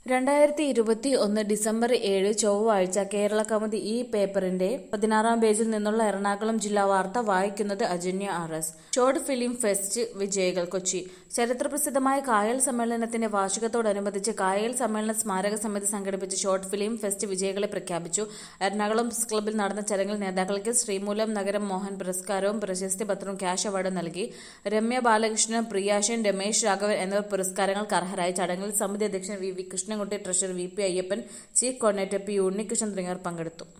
രണ്ടായിരത്തി ഇരുപത്തി ഒന്ന് ഡിസംബർ ഏഴ് ചൊവ്വാഴ്ച കേരള കൗമുദി ഈ പേപ്പറിന്റെ പതിനാറാം പേജിൽ നിന്നുള്ള എറണാകുളം ജില്ലാ വാർത്ത വായിക്കുന്നത് Ajanya R S short film fest വിജയികൾ കൊച്ചി ചരിത്രപ്രസിദ്ധമായ കായൽ സമ്മേളനത്തിന്റെ വാർഷികത്തോടനുബന്ധിച്ച് കായൽ സമ്മേളന സ്മാരക സമിതി സംഘടിപ്പിച്ച ഷോർട്ട് ഫിലിം ഫെസ്റ്റ് വിജയികളെ പ്രഖ്യാപിച്ചു എറണാകുളം പ്രസ് ക്ലബ്ബിൽ നടന്ന ചടങ്ങിൽ നേതാക്കൾക്ക് ശ്രീമൂലം നഗരം മോഹൻ പുരസ്കാരവും പ്രശസ്തി പത്രവും ക്യാഷ് അവാർഡും നൽകി രമ്യ ബാലകൃഷ്ണൻ പ്രിയാഷൻ രമേശ് രാഘവൻ എന്നിവർ പുരസ്കാരങ്ങൾക്ക് അർഹരായി ചടങ്ങിൽ സമിതി അധ്യക്ഷൻ V V Krishnankutty treasurer V P Ayyappan chief coordinator P Unnikrishnan തുടങ്ങിയവർ പങ്കെടുത്തു